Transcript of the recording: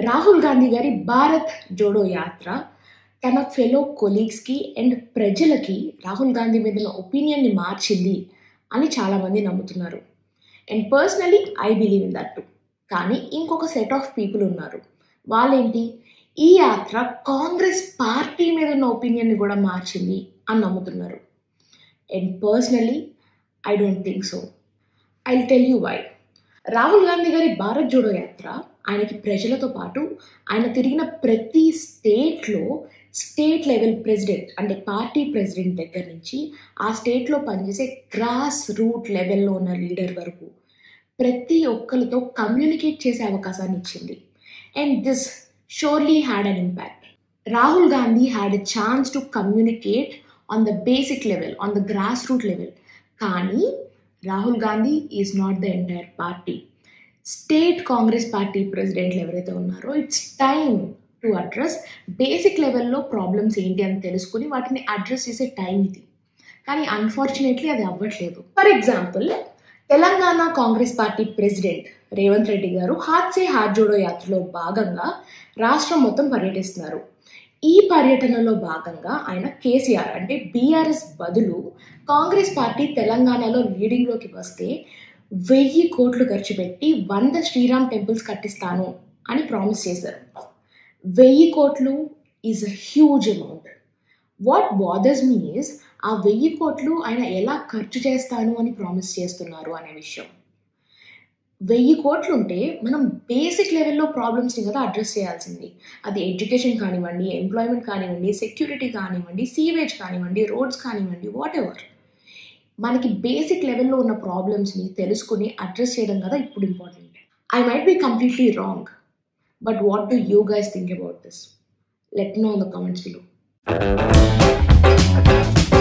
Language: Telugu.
రాహుల్ గాంధీ గారి భారత్ జోడో యాత్ర తన ఫెలో కొలీగ్స్కి అండ్ ప్రజలకి రాహుల్ గాంధీ మీద ఉన్న ఒపీనియన్ని మార్చింది అని చాలామంది నమ్ముతున్నారు and personally I believe in that too కానీ ఇంకొక సెట్ ఆఫ్ పీపుల్ ఉన్నారు వాళ్ళేంటి ఈ యాత్ర కాంగ్రెస్ పార్టీ మీద ఉన్న ఒపీనియన్ని కూడా మార్చింది అని నమ్ముతున్నారు and personally I don't think so I tell you why Rahul Gandhi గారి భారత్ జోడో యాత్ర ఆయనకి ప్రజలతో పాటు ఆయన తిరిగిన ప్రతి స్టేట్లో స్టేట్ లెవెల్ ప్రెసిడెంట్ అంటే పార్టీ ప్రెసిడెంట్ దగ్గర నుంచి ఆ స్టేట్లో పనిచేసే గ్రాస్ రూట్ లెవెల్లో ఉన్న లీడర్ వరకు ప్రతి ఒక్కరితో కమ్యూనికేట్ చేసే అవకాశాన్ని ఇచ్చింది and this surely had an impact Rahul Gandhi had a chance to communicate on the basic level on the grass root level కానీ Rahul Gandhi is not the entire party state Congress party ప్రెసిడెంట్లు ఎవరైతే ఉన్నారో it's time to address basic లెవెల్లో ప్రాబ్లమ్స్ ఏంటి అని తెలుసుకుని వాటిని అడ్రస్ చేసే టైం ఇది కానీ అన్ఫార్చునేట్లీ అది అవ్వట్లేదు for example Telangana Congress party president Revanth Reddy గారు హాత్ సే హాత్ జోడో యాత్రలో భాగంగా రాష్ట్రం మొత్తం పర్యటిస్తున్నారు ఈ పర్యటనలో భాగంగా ఆయన కేసీఆర్ అంటే బీఆర్ఎస్ బదులు కాంగ్రెస్ పార్టీ తెలంగాణలో లీడింగ్లోకి వస్తే వెయ్యి కోట్లు ఖర్చు పెట్టి వంద శ్రీరామ్ టెంపుల్స్ కట్టిస్తాను అని ప్రామిస్ చేశారు వెయ్యి కోట్లు is a huge amount what bothers me is ఆ వెయ్యి కోట్లు ఆయన ఎలా ఖర్చు చేస్తాను అని ప్రామిస్ చేస్తున్నారు అనే విషయం వెయ్యి కోట్లు ఉంటే మనం బేసిక్ లెవెల్లో ప్రాబ్లమ్స్ని కదా అడ్రస్ చేయాల్సింది అది ఎడ్యుకేషన్ కానివ్వండి ఎంప్లాయ్మెంట్ కానివ్వండి సెక్యూరిటీ కానివ్వండి సీవేజ్ కానివ్వండి రోడ్స్ కానివ్వండి వాట్ ఎవర్ మనకి బేసిక్ లెవెల్లో ఉన్న ప్రాబ్లమ్స్ని తెలుసుకుని అడ్రస్ చేయడం కదా ఇప్పుడు important I might be completely wrong but what do you guys think about this let know in the comments below